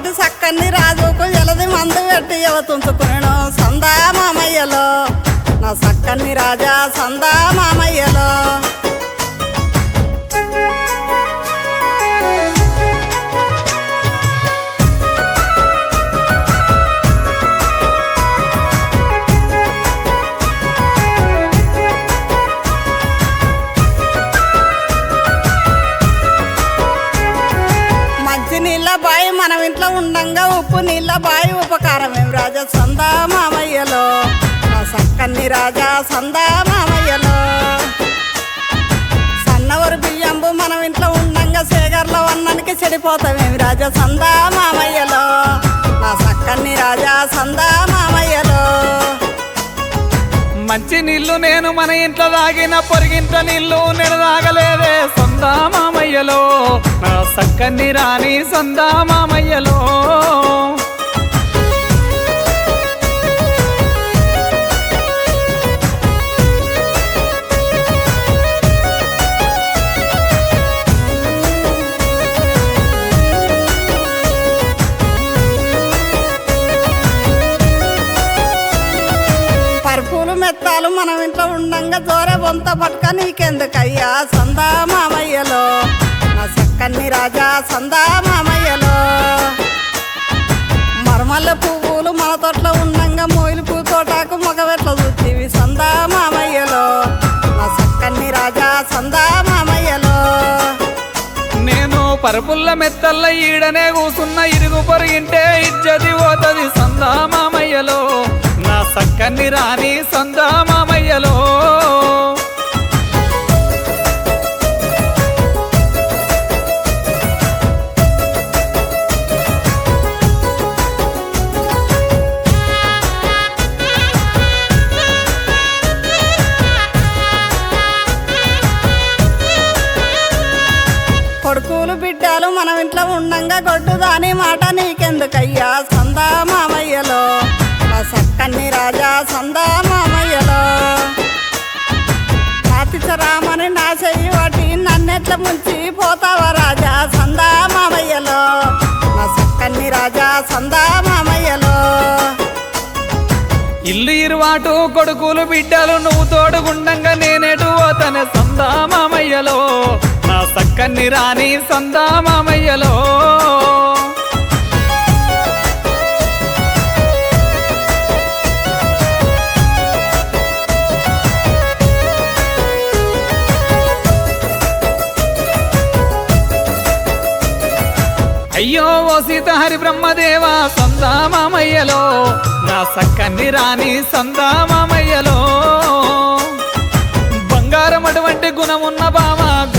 తోటి సక్కని రాజుకు ఎలది మందు పెట్టి యువతుంచుకును సందా మామయ్యలో నా సక్కని రాజా సందా మామయ్యలో మంచి నీళ్ళ బాయి మనం ఇంట్లో ఉండంగా ఉప్పు నీళ్ళ బాయి ఉపకారం ఏం రాజా సందా మామయ్యలో నా సక్కన్ని రాజా సందా మామయ్యలో సన్నవరు బియ్యంబు మనం ఇంట్లో ఉండంగా సేగర్ల వన్నానికి చెడిపోతామేమి రాజా సందా మామయ్యలో నా సక్కన్ని రాజా సందా మామయ్యలో మంచి నీళ్లు నేను మన ఇంట్లో తాగిన పొరిగింట నీళ్లు నేను తాగలేదే సొందా మామయ్యలో నా సక్కని రాని సొందా మామయ్యలో పరుపులు మెత్తాలు మనం ఇంట్లో ఉండంగా దూరే బొంత పట్టుక నీకెందుకయ్యా సందా మామయ్యలో నా సక్కన్ని రాజా సందా మామయ్యలో మరమల్ల పువ్వులు మన తోటలో ఉండంగా మోయిలు పూ తోటాకు మగవెట్ల చూచివి సందా మామయ్యలో నా సక్కన్ని రాజా సందా మామయ్యలో నేను పరుపుల్ల మెత్తల్ల ఈడనే కూసున్న ఇరుగు పొరిగింటే ఇజ్జది పోతది సందా మామయ్యలో నా సక్కని రాని సందా మామయ్యలో కొడుకులు బిడ్డలు మనం ఇంట్లో ఉండంగా గొడ్డు దాని మాట నీకెందుకయ్యా సందా మామయ్యలో నా సక్కన్ని రాజా సందా మామయ్యలో రామని నా చెయ్యి వాటి నన్నెట్ల ముంచి పోతావా రాజా సందా మామయ్యలో నా సక్కన్ని రాజా సందా మామయ్యలో ఇల్లు ఇరువాటు కొడుకులు బిడ్డలు నువ్వు తోడుగుండంగా నేనేటు పోతనే సందా మామయ్యలో నా సక్కని రాని సందా మామయ్యలో అయ్యో ఓ సీత హరి బ్రహ్మదేవ సందా మామయ్యలో నా సక్కని రాని సందా మామయ్యలో బంగారం అటువంటి గుణమున్న బామ